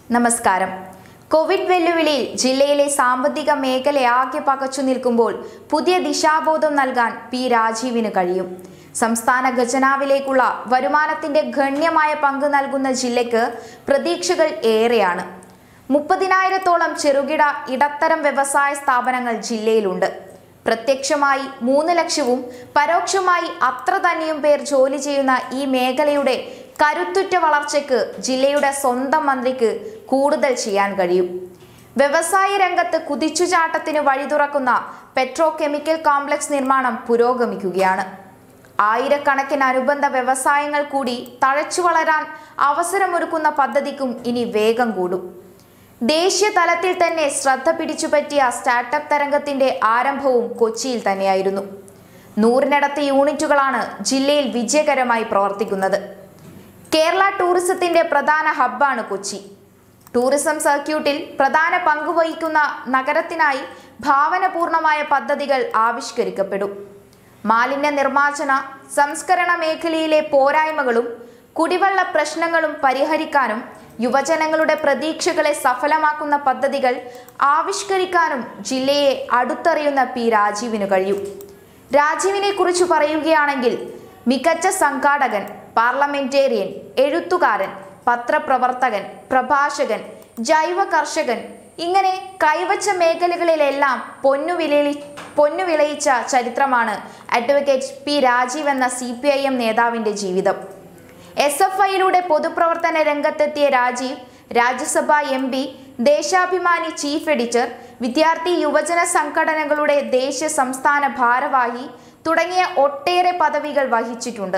നമസ്കാരം കോവിഡ് വെല്ലുവിളിയിൽ ജില്ലയിലെ സാമ്പത്തിക മേഖലയാകെ പകച്ചു നിൽക്കുമ്പോൾ പുതിയ ദിശാബോധം നൽകാൻ പി രാജീവിന് കഴിയും സംസ്ഥാന ഖജനാവിലേക്കുള്ള വരുമാനത്തിന്റെ ഗണ്യമായ പങ്ക് നൽകുന്ന ജില്ലയ്ക്ക് പ്രതീക്ഷകൾ ഏറെയാണ് മുപ്പതിനായിരത്തോളം ചെറുകിട ഇടത്തരം വ്യവസായ സ്ഥാപനങ്ങൾ ജില്ലയിലുണ്ട് പ്രത്യക്ഷമായി മൂന്ന് ലക്ഷവും പരോക്ഷമായി അത്ര തന്നെയും പേർ ജോലി ചെയ്യുന്ന ഈ മേഖലയുടെ കരുത്തുറ്റ വളർച്ചയ്ക്ക് ജില്ലയുടെ സ്വന്തം മന്ത്രിക്ക് കൂടുതൽ ചെയ്യാൻ കഴിയും വ്യവസായ രംഗത്ത് കുതിച്ചുചാട്ടത്തിന് വഴി തുറക്കുന്ന പെട്രോ കെമിക്കൽ കോംപ്ലക്സ് നിർമ്മാണം പുരോഗമിക്കുകയാണ് ആയിരക്കണക്കിന് അനുബന്ധ വ്യവസായങ്ങൾ കൂടി തഴച്ചു വളരാൻ അവസരമൊരുക്കുന്ന പദ്ധതിക്കും ഇനി വേഗം കൂടും ദേശീയ തലത്തിൽ തന്നെ ശ്രദ്ധ പിടിച്ചുപറ്റിയ സ്റ്റാർട്ടപ്പ് തരംഗത്തിന്റെ ആരംഭവും കൊച്ചിയിൽ തന്നെയായിരുന്നു നൂറിനടുത്ത് യൂണിറ്റുകളാണ് ജില്ലയിൽ വിജയകരമായി പ്രവർത്തിക്കുന്നത് കേരള ടൂറിസത്തിന്റെ പ്രധാന ഹബ്ബാണ് കൊച്ചി ടൂറിസം സർക്യൂട്ടിൽ പ്രധാന പങ്കുവഹിക്കുന്ന നഗരത്തിനായി ഭാവനപൂർണമായ പദ്ധതികൾ ആവിഷ്കരിക്കപ്പെടും മാലിന്യ നിർമ്മാർജ്ജന സംസ്കരണ മേഖലയിലെ പോരായ്മകളും കുടിവെള്ള പ്രശ്നങ്ങളും പരിഹരിക്കാനും യുവജനങ്ങളുടെ പ്രതീക്ഷകളെ സഫലമാക്കുന്ന പദ്ധതികൾ ആവിഷ്കരിക്കാനും ജില്ലയെ അടുത്തറിയുന്ന പി രാജീവിന് കഴിയും രാജീവിനെ കുറിച്ച് പറയുകയാണെങ്കിൽ മികച്ച സംഘാടകൻ പാർലമെന്റേറിയൻ എഴുത്തുകാരൻ പത്രപ്രവർത്തകൻ പ്രഭാഷകൻ ജൈവ കർഷകൻ ഇങ്ങനെ കൈവച്ച മേഖലകളിലെല്ലാം പൊന്നു വിലയി പൊന്നു വിളയിച്ച ചരിത്രമാണ് അഡ്വക്കേറ്റ് പി രാജീവ് എന്ന സി പി ഐ എം നേതാവിൻ്റെ ജീവിതം എസ് എഫ് ഐയിലൂടെ പൊതുപ്രവർത്തന രംഗത്തെത്തിയ Rajeev Rajya Sabha M P Deshabhimani chief editor വിദ്യാർത്ഥി യുവജന സംഘടനകളുടെ ദേശീയ സംസ്ഥാന ഭാരവാഹി തുടങ്ങിയ ഒട്ടേറെ പദവികൾ വഹിച്ചിട്ടുണ്ട്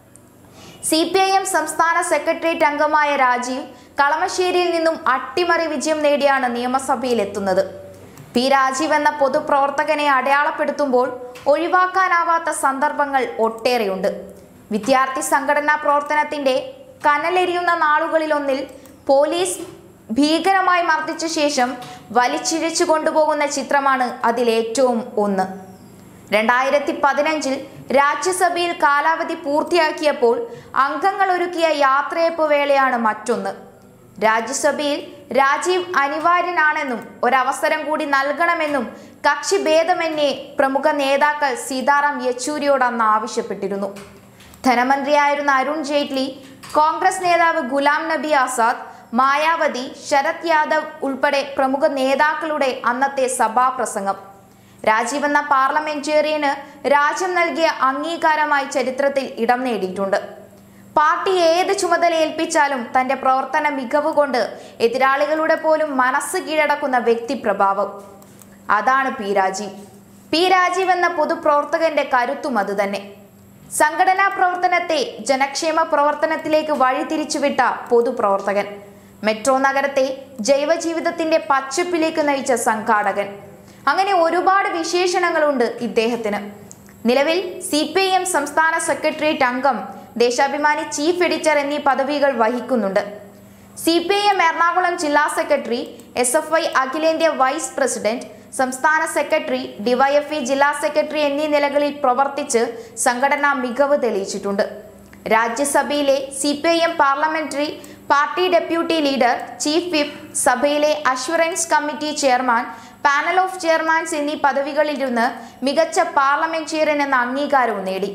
സി പി ഐ എം സംസ്ഥാന സെക്രട്ടേറിയറ്റ് അംഗമായ രാജീവ് കളമശ്ശേരിയിൽ നിന്നും അട്ടിമറി വിജയം നേടിയാണ് നിയമസഭയിൽ എത്തുന്നത് പി രാജീവ് എന്ന പൊതുപ്രവർത്തകനെ അടയാളപ്പെടുത്തുമ്പോൾ ഒഴിവാക്കാനാവാത്ത സന്ദർഭങ്ങൾ ഒട്ടേറെയുണ്ട് വിദ്യാർത്ഥി സംഘടനാ പ്രവർത്തനത്തിന്റെ കനലെരിയുന്ന നാളുകളിലൊന്നിൽ പോലീസ് ഭീകരമായി മർദ്ദിച്ച ശേഷം വലിച്ചിഴച്ചു കൊണ്ടുപോകുന്ന ചിത്രമാണ് അതിലേറ്റവും ഒന്ന് രണ്ടായിരത്തി പതിനഞ്ചിൽ രാജ്യസഭയിൽ കാലാവധി പൂർത്തിയാക്കിയപ്പോൾ അംഗങ്ങൾ ഒരുക്കിയ യാത്രയപ്പ് വേളയാണ് മറ്റൊന്ന് രാജ്യസഭയിൽ രാജീവ് അനിവാര്യനാണെന്നും ഒരവസരം കൂടി നൽകണമെന്നും കക്ഷി ഭേദമന്യേ പ്രമുഖ നേതാക്കൾ സീതാറാം യെച്ചൂരിയോട് അന്ന് ആവശ്യപ്പെട്ടിരുന്നു ധനമന്ത്രിയായിരുന്ന അരുൺ ജെയ്റ്റ്ലി കോൺഗ്രസ് നേതാവ് ഗുലാം നബി ആസാദ് മായാവതി ശരത് യാദവ് ഉൾപ്പെടെ പ്രമുഖ നേതാക്കളുടെ അന്നത്തെ സഭാപ്രസംഗം രാജീവ് എന്ന പാർലമെന്റേറിയന് രാജ്യം നൽകിയ അംഗീകാരമായി ചരിത്രത്തിൽ ഇടം നേടിയിട്ടുണ്ട് പാർട്ടി ഏത് ചുമതല ഏൽപ്പിച്ചാലും തന്റെ പ്രവർത്തന മികവ് കൊണ്ട് എതിരാളികളുടെ പോലും മനസ്സ് കീഴടക്കുന്ന വ്യക്തിപ്രഭാവം അതാണ് പി രാജീവ് പി രാജീവ് എന്ന പൊതുപ്രവർത്തകന്റെ കരുത്തും അതുതന്നെ സംഘടനാ പ്രവർത്തനത്തെ ജനക്ഷേമ പ്രവർത്തനത്തിലേക്ക് വഴിതിരിച്ചുവിട്ട പൊതുപ്രവർത്തകൻ മെട്രോ നഗരത്തെ ജൈവജീവിതത്തിന്റെ പച്ചപ്പിലേക്ക് നയിച്ച സംഘാടകൻ അങ്ങനെ ഒരുപാട് വിശേഷണങ്ങളുണ്ട് ഇദ്ദേഹത്തിന് നിലവിൽ സി പി ഐ എം സംസ്ഥാന സെക്രട്ടേറിയറ്റ് അംഗം ദേശാഭിമാനി ചീഫ് എഡിറ്റർ എന്നീ പദവികൾ വഹിക്കുന്നുണ്ട് C P I M Ernakulam ജില്ലാ സെക്രട്ടറി എസ് എഫ് ഐ അഖിലേന്ത്യാ വൈസ് പ്രസിഡന്റ് സംസ്ഥാന സെക്രട്ടറി ഡിവൈഎഫ്ഇ ജില്ലാ സെക്രട്ടറി എന്നീ നിലകളിൽ പ്രവർത്തിച്ച് സംഘടനാ മികവ് തെളിയിച്ചിട്ടുണ്ട് രാജ്യസഭയിലെ C P I M parliamentary party deputy leader chief whip സഭയിലെ assurance committee chairman panel of chairmans എന്നീ പദവികളിലിരുന്ന് മികച്ച പാർലമെന്റേറിയൻ എന്ന അംഗീകാരവും നേടി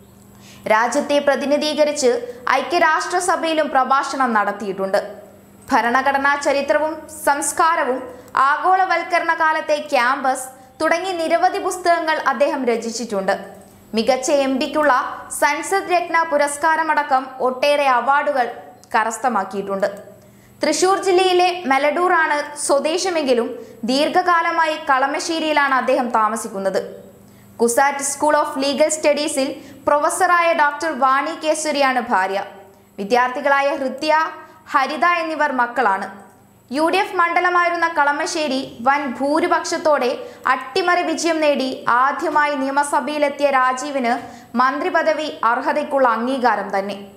രാജ്യത്തെ പ്രതിനിധീകരിച്ച് ഐക്യരാഷ്ട്രസഭയിലും പ്രഭാഷണം നടത്തിയിട്ടുണ്ട് ഭരണഘടനാ ചരിത്രവും സംസ്കാരവും ആഗോളവൽക്കരണ കാലത്തെ ക്യാമ്പസ് തുടങ്ങി നിരവധി പുസ്തകങ്ങൾ അദ്ദേഹം രചിച്ചിട്ടുണ്ട് മികച്ച എം പിക്കുള്ള സൻസദ് രത്ന പുരസ്കാരമടക്കം ഒട്ടേറെ അവാർഡുകൾ കരസ്ഥമാക്കിയിട്ടുണ്ട് തൃശൂർ ജില്ലയിലെ മെലഡൂറാണ് സ്വദേശമെങ്കിലും ദീർഘകാലമായി കളമശ്ശേരിയിലാണ് അദ്ദേഹം താമസിക്കുന്നത് കുസാറ്റ് സ്കൂൾ ഓഫ് ലീഗൽ സ്റ്റഡീസിൽ പ്രൊഫസറായ ഡോക്ടർ വാണി കേസരിയാണ് ഭാര്യ വിദ്യാർത്ഥികളായ ഹൃത്യ ഹരിത എന്നിവർ മക്കളാണ് യു ഡി എഫ് മണ്ഡലമായിരുന്ന കളമശ്ശേരി വൻ ഭൂരിപക്ഷത്തോടെ അട്ടിമറി വിജയം നേടി ആദ്യമായി നിയമസഭയിലെത്തിയ രാജീവിന് മന്ത്രിപദവി അർഹതയ്ക്കുള്ള അംഗീകാരം തന്നെ